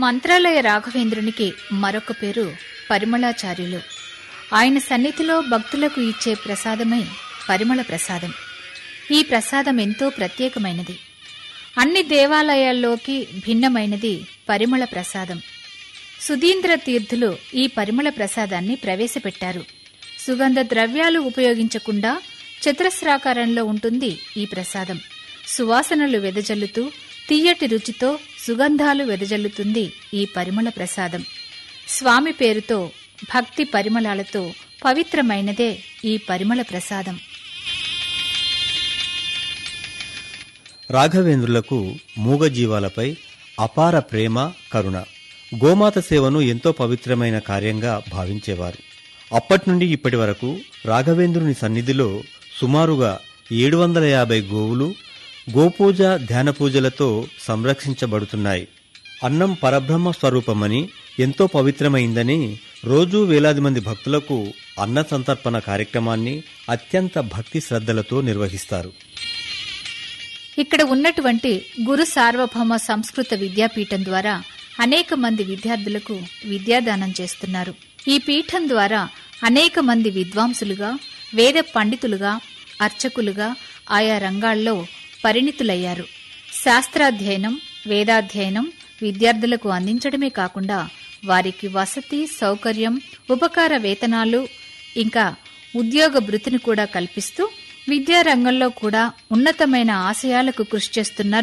మంత్రాలయ రాఘవేంద్రునికి మరొక పేరు పరిమళాచార్యులు ఆయన సన్నిధిలో భక్తులకు ఇచ్చే ప్రసాదమే పరిమళ ప్రసాదం ఈ ప్రసాదం ఎంతో ప్రత్యేకమైనది అన్ని దేవాలయాల్లోకి భిన్నమైనది పరిమళ ప్రసాదం సుధీంద్ర తీర్థులు ఈ పరిమళ ప్రసాదాన్ని ప్రవేశపెట్టారు సుగంధ ద్రవ్యాలు ఉపయోగించకుండా చతురస్రాకారంలో ఉంటుంది ఈ ప్రసాదం సువాసనలు వెదజల్లుతూ తీయటి రుచితో సుగంధాలు వెదజల్లుతుంది ఈ పరిమళ ప్రసాదం స్వామి పేరుతో భక్తి పరిమళాలతో పవిత్రమైనదే ఈ పరిమళ ప్రసాదం రాఘవేంద్రులకు మూగజీవాలపై అపార ప్రేమ కరుణ గోమాత సేవను ఎంతో పవిత్రమైన కార్యంగా భావించేవారు అప్పట్నుండి ఇప్పటి వరకు రాఘవేంద్రుని సన్నిధిలో సుమారుగా ఏడు వందల యాభై గోవులు గోపూజ ధ్యాన పూజలతో సంరక్షించబడుతున్నాయి అన్నం పరబ్రహ్మ స్వరూపమని ఎంతో పవిత్రమైందని రోజూ వేలాది మంది భక్తులకు అన్న సంతర్పణ కార్యక్రమాన్ని అత్యంత భక్తి శ్రద్ధలతో నిర్వహిస్తారు ఇక్కడ ఉన్నటువంటి గురు సార్వభౌమ సంస్కృత విద్యాపీఠం ద్వారా అనేక మంది విద్యార్థులకు విద్యాదానం చేస్తున్నారు ఈ పీఠం ద్వారా అనేక మంది విద్వాంసులుగా వేద పండితులుగా అర్చకులుగా ఆయా రంగాల్లో పరిణితులయ్యారు శాస్త్రాధ్యయనం వేదాధ్యయనం విద్యార్థులకు అందించడమే కాకుండా వారికి వసతి సౌకర్యం ఉపకార వేతనాలు ఇంకా ఉద్యోగ భృతిని కూడా కల్పిస్తూ విద్యారంగంలో కూడా ఉన్నతమైన ఆశయాలకు కృషి చేస్తున్నారు